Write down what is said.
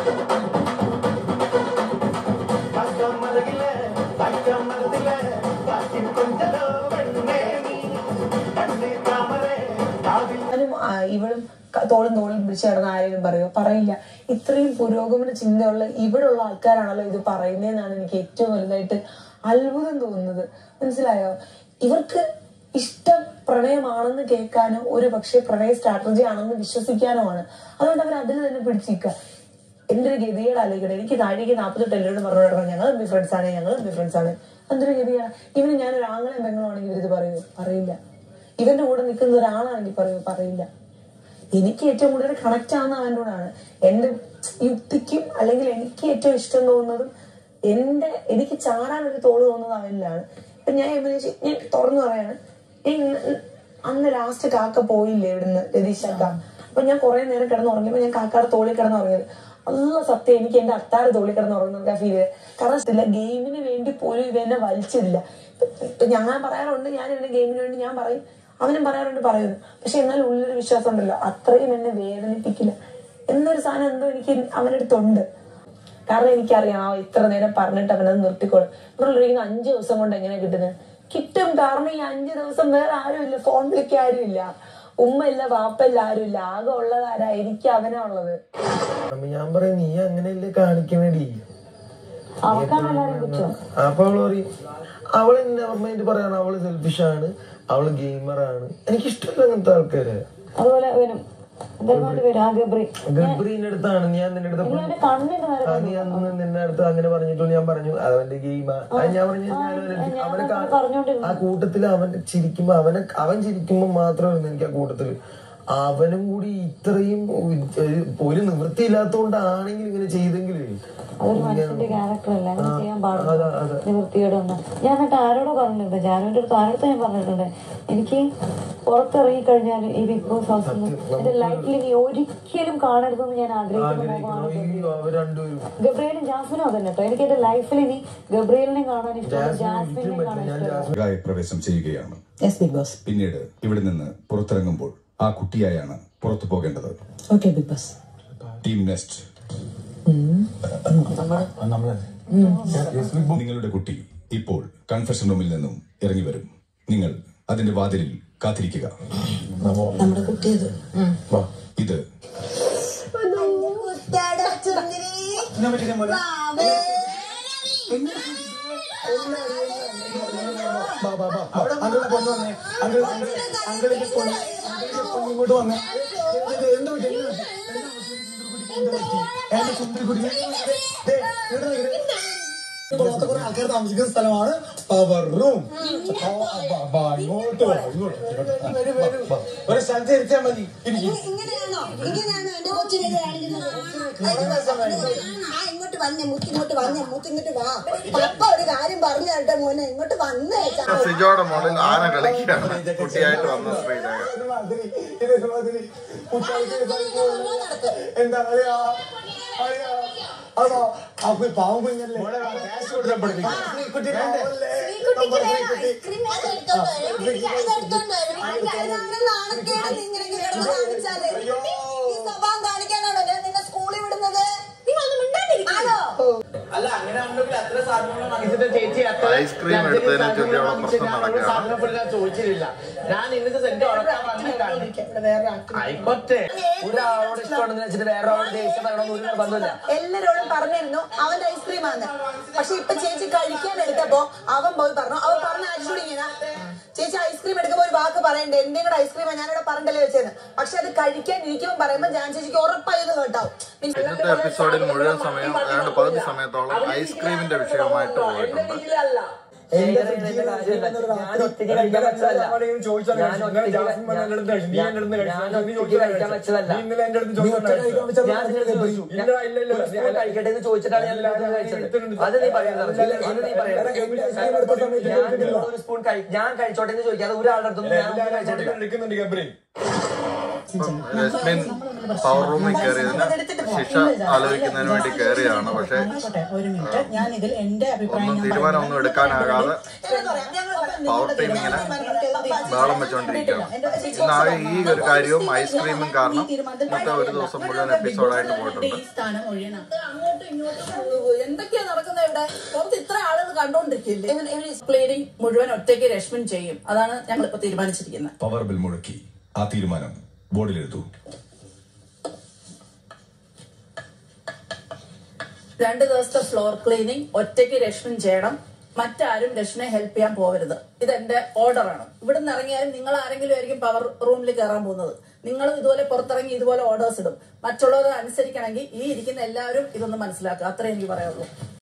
ഞാനും ആ, ഇവളും ക- തോളും തോളും പിടിച്ച് കിടന്ന ആരെങ്കിലും പറയുമോ പറയില്ല ഇത്രയും പുരോഗമന ചിന്തയുള്ള ഇവിടെയുള്ള ആൾക്കാരാണല്ലോ ഇത് പറയുന്നതെന്നാണ് എനിക്ക് ഏറ്റവും വലുതായിട്ട് അത്ഭുതം തോന്നുന്നത് മനസ്സിലായോ ഇവർക്ക് ഇഷ്ടം പ്രണയമാണെന്ന് കേൾക്കാനോ ഒരു പക്ഷേ പ്രണയ സ്ട്രാറ്റജി ആണെന്ന് വിശ്വസിക്കാനോ ആണ് അതുകൊണ്ട് അവർ അതിൽ തന്നെ പിടിച്ചിരിക്കുക എന്റെ ഒരു ഗതികേട് ആലോചിക്കട്ടെ എനിക്ക് താഴേക്ക് നാൽപ്പത്തെട്ട് എല്ലാവരോട് പറഞ്ഞു കിടക്കണം ഞങ്ങൾ എം ഫ്രണ്ട്സ് ആണ് ഞങ്ങൾ എം ഫ്രണ്ട്സ് ആണ് എന്തൊരു ഗതിയാണ് ഇവന് ഞാനൊരു ആങ്ങളെയും പെങ്ങളുമാണെങ്കിൽ ഇവരിത് പറയുമോ പറയില്ല ഇവന്റെ കൂടെ നിൽക്കുന്ന ഒരാളാണെങ്കിൽ പറയുമോ പറയില്ല എനിക്ക് ഏറ്റവും കൂടുതൽ കണക്ട് ആവുന്ന അവൻ്റെ കൂടാണ് എന്റെ യുക്തിക്കും അല്ലെങ്കിൽ എനിക്ക് ഏറ്റവും ഇഷ്ടം തോന്നുന്നതും എന്റെ എനിക്ക് ചാടാൻ ഒരു തോള് തോന്നുന്നത് അവനിലാണ് ഇപ്പൊ ഞാൻ എങ്ങനെ ഞാൻ തുറന്നു പറയാണ് ഞാൻ ഇന്ന് അന്ന് ലാസ്റ്റ് കാക്ക പോയില്ലേ ഇവിടുന്ന് രതീശാക്ക അപ്പൊ ഞാൻ കുറെ നേരം കിടന്ന് ഉറങ്ങിയപ്പോ ഞാൻ കാക്കയുടെ തോളിൽ കിടന്ന് ഉറങ്ങിയത് നല്ല സത്യം എനിക്ക് എന്റെ അത്താറ് തോളിൽ കിടന്ന് ഉറങ്ങുന്ന ഫീൽ ചെയ്ത് കാരണം ഇല്ല ഗെയിമിന് വേണ്ടി പോലും ഇവ എന്നെ വലിച്ചില്ല ഇപ്പൊ ഞാൻ പറയാറുണ്ട് ഞാൻ എന്റെ ഗെയിമിന് വേണ്ടി ഞാൻ പറയും അവനും പറയാറുണ്ട് പറയുന്നു പക്ഷെ എന്നാലും ഉള്ളിലൊരു വിശ്വാസം ഉണ്ടല്ലോ അത്രയും എന്നെ വേദനിപ്പിക്കില്ല എന്നൊരു സാധനം എന്തോ എനിക്ക് അവനടുത്തുണ്ട് കാരണം എനിക്കറിയാം ആ ഇത്ര നേരം പറഞ്ഞിട്ട് അവനത് നിർത്തിക്കോളും ഇവിടെ അഞ്ചു ദിവസം കൊണ്ട് എങ്ങനെ കിട്ടുന്നത് കിട്ടും കാരണം ഈ അഞ്ചു ദിവസം വേറെ ആരുമില്ല ഫോൺ വിളിക്കാൻ ആരുമില്ല ഉമ്മയില്ല വാപ്പയില്ല ആരുമില്ല ആകെ ഉള്ളത് ആരാ എനിക്ക് അവനാ ഉള്ളത് അപ്പൊ ഞാൻ പറയും നീ അങ്ങനെയല്ലേ കാണിക്കണടി അവർക്കാണ് എല്ലാരും കുറ്റം അപ്പൊ അവള് പറയും അവള് നെവർ മൈൻഡ് പറയാണ് അവള് സെൽഫിഷ് ആണ് അവള് ഗെയിമറാണ് എനിക്ക് ഇഷ്ടമല്ല അങ്ങനത്തെ ആൾക്കാര് അതുപോലെ അവനും എന്തായാലും വരും ആ ഗബ്രി ഗബ്രീന്റെ അടുത്താണ് ഞാൻ നിന്റെ അടുത്ത് നീ അവന്റെ കണ്ണിന്റെ നേരെ ആ, നീ അന്ന് നിന്റെ അടുത്ത് അങ്ങനെ പറഞ്ഞിട്ട് ഞാൻ പറഞ്ഞു അവന്റെ ഗെയിമാ ഞാൻ പറഞ്ഞു ഞാൻ അവനെ- അവനെ കാ- പറഞ്ഞോണ്ടിരുന്നു ആ കൂട്ടത്തില് അവൻ ചിരിക്കുമ്പോ അവനെ അവൻ ചിരിക്കുമ്പോ മാത്രമായിരുന്നു എനിക്ക് ആ കൂട്ടത്തില് അവനും കൂടി ഇത്രയും ഒരു- ഒരു നിവൃത്തിയില്ലാത്തോണ്ടാണെങ്കിൽ ഇങ്ങനെ ചെയ്തെങ്കിൽ അതൊരു മനുഷ്യന്റെ ക്യാരക്ടർ അല്ല അങ്ങനെ ചെയ്യാൻ പാടില്ല അതാ അതാ നിവൃത്തിയോടൊന്നും ഞാൻ എന്നിട്ട് ആരോടോ പറഞ്ഞിട്ടുണ്ട് ജാനുവിന്റെ അടുത്ത് ആരോടത്ത് ഞാൻ പറഞ്ഞിട്ടുണ്ട് എനിക്ക് പുറത്തിറങ്ങി കഴിഞ്ഞാൽ ഈ ബിഗ് ബോസ് ഹൗസിൽ നിന്ന് എന്റെ ലൈഫിൽ ഇനി ഒരിക്കലും കാണരുതെന്ന് ഞാൻ ആഗ്രഹിക്കുന്ന മുഖമാണ് അയ്യോ, അവർ രണ്ടുപേരും ഗബ്രിയലും ജാസ്മിനും അതന്നെ കേട്ടോ എനിക്ക് എന്റെ ലൈഫിൽ ഇനി ഗബ്രിയലിനെ കാണാൻ ഇഷ്ടം ജാസ്മിനെ കാണാൻ ഇഷ്ടം ഗായ പ്രവേശം ചെയ്യുകയാണ് യെസ് ബിഗ് ബോസ് പിന്നീട് ഇവിടെ നിന്ന് പുറത്തിറങ്ങുമ്പോൾ ആ കുട്ടിയായാണ് പുറത്തു പോകേണ്ടത് okay Bigg Boss team next നിങ്ങളുടെ കുട്ടി ഇപ്പോൾ കൺഫെഷൻ റൂമിൽ നിന്നും ഇറങ്ങി വരും നിങ്ങൾ അതിന്റെ വാതിലിൽ കാത്തിരിക്കുക നമ്മുടെ കുട്ടിയത് ഇത് ഇങ്ങോട്ട് വന്നേ എന്ത് പറ്റി എന്ത് പറ്റി എന്റെ സുന്ദരി കുട്ടി പുറത്ത് കുറെ ആൾക്കാർ താമസിക്കുന്ന സ്ഥലമാണ് പവർ റൂം ഇങ്ങോട്ട് വാ, ഇങ്ങോട്ട് വരൂ, വരൂ. ഒരു സ്ഥലത്ത് ഇരിച്ചാൽ മതി ഇരിക്കും ഇങ്ങനെയാണോ ഇങ്ങനെയാണോ എന്റെ കൊച്ചിനെ ഇത് കാണിക്കുന്നത് ആ ഇങ്ങോട്ട് വന്നേ മുത്ത് ഇങ്ങോട്ട് വന്നേ മുത്ത് ഇങ്ങോട്ട് വാ പപ്പ ഒരു കാര്യം പറഞ്ഞു തരട്ടെ മോനെ ഇങ്ങോട്ട് വന്നേ സിജോയുടെ മോളിൽ ആന കളിക്കുകയാണ് കുട്ടിയായിട്ട് വന്ന ശ്രീലേഖ ഒരുമാതിരി, ഇതൊരുമാതിരി ഉച്ചാരിച്ച് എന്താ അറിയാ അറിയാ അതോ അപ്പൊ പാവം കുഞ്ഞല്ലേ കുട്ടി പാവമല്ലേ? നമ്മുടെ കുട്ടി ഐസ്ക്രീം അതെടുത്തോണ്ട് വരും അതെടുത്തോണ്ട് വരും നാണക്കേട് ഇങ്ങനെ കിടന്ന് കാണിച്ചാല് ഈ സ്വഭാവം കാണിക്കാനാണോ ഞാൻ നിന്നെ സ്കൂളിൽ വിടുന്നത് നിങ്ങൾ ഒന്ന് മിണ്ടാണ്ടിരിക്കാണോ അല്ല അങ്ങനെ ഉണ്ടെങ്കിൽ അത്ര സാധനങ്ങൾ വാങ്ങിച്ചിട്ട് ചേച്ചി അത്ര ഐസ്ക്രീം എടുത്തതിനെ ചൊല്ലി അവിടെ പ്രശ്നം നടക്കുകയാണ്. സാധനം പോലും ഞാൻ ചോദിച്ചിട്ടില്ല ഞാൻ ഇന്നത്തെ സെന്റ് ഉറക്കാൻ വന്നേക്കാണ് ആയിക്കോട്ടെ ഒരാളോട് ഇഷ്ടമാണെന്ന് വെച്ചിട്ട് വേറെ ആളോട് ദേഷ്യം പറയണമെന്ന് ഒരു ബന്ധമില്ല എല്ലാരോടും പറഞ്ഞിരുന്നു അവന്റെ ഐസ്ക്രീം ആണ് പക്ഷെ ഇപ്പൊ ചേച്ചി കഴിക്കാൻ എടുത്തപ്പോ അവൻ പോയി പറഞ്ഞു അവൻ പറഞ്ഞ ആറ്റിറ്റ്യൂഡ് ഇങ്ങനെ ചേച്ചി ഐസ്ക്രീം എടുക്കുമ്പോ ഒരു വാക്ക് പറയണ്ടേ എന്തെങ്കിലും കൂടെ ഐസ്ക്രീമാ ഞാനിവിടെ പറഞ്ഞല്ലേ വെച്ചെന്ന് പക്ഷെ അത് കഴിക്കാൻ ഇരിക്കുമ്പോൾ പറയുമ്പോ ഞാൻ ചേച്ചിക്ക് ഉറപ്പായത് കേട്ടാവും ഇന്നത്തെ എപ്പിസോഡിൽ മുഴുവൻ സമയം ഏതാണ്ട് പകുതി സമയത്തോളം ഐസ്ക്രീമിന്റെ വിഷയമായിട്ട് പോയിട്ടുണ്ട് എന്റെ ഫ്രിഡ്ജിൽ ഞാൻ ഒറ്റയ്ക്ക് കഴിക്കാൻ പറ്റതല്ല ഞാൻ ഒറ്റയ്ക്ക് കഴിക്കാൻ പറ്റതല്ല ഞാൻ നിന്റെ അടുത്ത് ചോദിച്ചു ഞാൻ ഒരു സ്പൂൺ കഴിക്കട്ടെ എന്ന് ചോദിച്ചിട്ടാണ് ഞാൻ നിന്റെ അടുത്ത് കഴിച്ചത് അത് നീ പറയുന്നത് അത് നീ പറയുന്നത് ഞാൻ നിന്നോട് ഒരു സ്പൂൺ കഴി- ഞാൻ കഴിച്ചോട്ടെ എന്ന് ചോദിക്കാതെ ഒരാളുടെ അടുത്തൊന്നും ഞാൻ ഒന്നും കഴിച്ചിട്ടില്ല ഇപ്പം രശ്മിൻ പവർ റൂമിൽ കയറിയതിന് ശിക്ഷ ആലോചിക്കുന്നതിന് വേണ്ടി കയറിയാണ് പക്ഷെ ആയിക്കോട്ടെ ഒരു മിനിറ്റ് ഞാൻ ഇതിൽ എന്റെ അഭിപ്രായം ഒന്നും ഞാൻ തീരുമാനമൊന്നും എടുക്കാനാകാതെ കൂടാതെ പവർ ടീം ഇങ്ങനെ ബഹളം വെച്ചോണ്ടിരിക്കുകയാണ് എന്നാലും ഈ ഒരു കാര്യവും ഐസ്ക്രീമും കാരണം ഇന്നത്തെ ഒരു ദിവസം മുഴുവൻ എപ്പിസോഡായിട്ട് പോയിട്ടുണ്ട് ഈ സ്ഥാനം ഒഴിയണം അങ്ങോട്ടും ഇങ്ങോട്ടും എന്തൊക്കെയാ നടക്കുന്നത് ഇവിടെ പുറത്ത് ഇത്ര ആളുകൾ കണ്ടോണ്ടിരിക്കില്ലേ ക്ലീനിങ് മുഴുവൻ ഒറ്റയ്ക്ക് രശ്മിൻ ചെയ്യും അതാണ് ഞങ്ങൾ ഇപ്പൊ തീരുമാനിച്ചിരിക്കുന്നത് പവർ ബിൽ മുഴക്കി ആ തീരുമാനം ബോർഡിലെഴുതൂ രണ്ട് ദിവസത്തെ ഫ്ലോർ ക്ലീനിങ് ഒറ്റയ്ക്ക് രശ്മിൻ ചെയ്യണം മറ്റാരും രശ്മിനെ ഹെൽപ്പ് ചെയ്യാൻ പോകരുത് ഇതെന്റെ ഓർഡറാണ് ഇവിടുന്ന് ഇറങ്ങിയാലും നിങ്ങൾ ആരെങ്കിലും ആയിരിക്കും പവർ റൂമിൽ കയറാൻ പോകുന്നത് നിങ്ങളും ഇതുപോലെ പുറത്തിറങ്ങി ഇതുപോലെ ഓർഡേഴ്സ് ഇടും മറ്റുള്ളവർ അനുസരിക്കണമെങ്കിൽ ഈ ഇരിക്കുന്ന എല്ലാവരും ഇതൊന്ന് മനസ്സിലാക്കുക അത്രേ എനിക്ക് പറയാനുള്ളൂ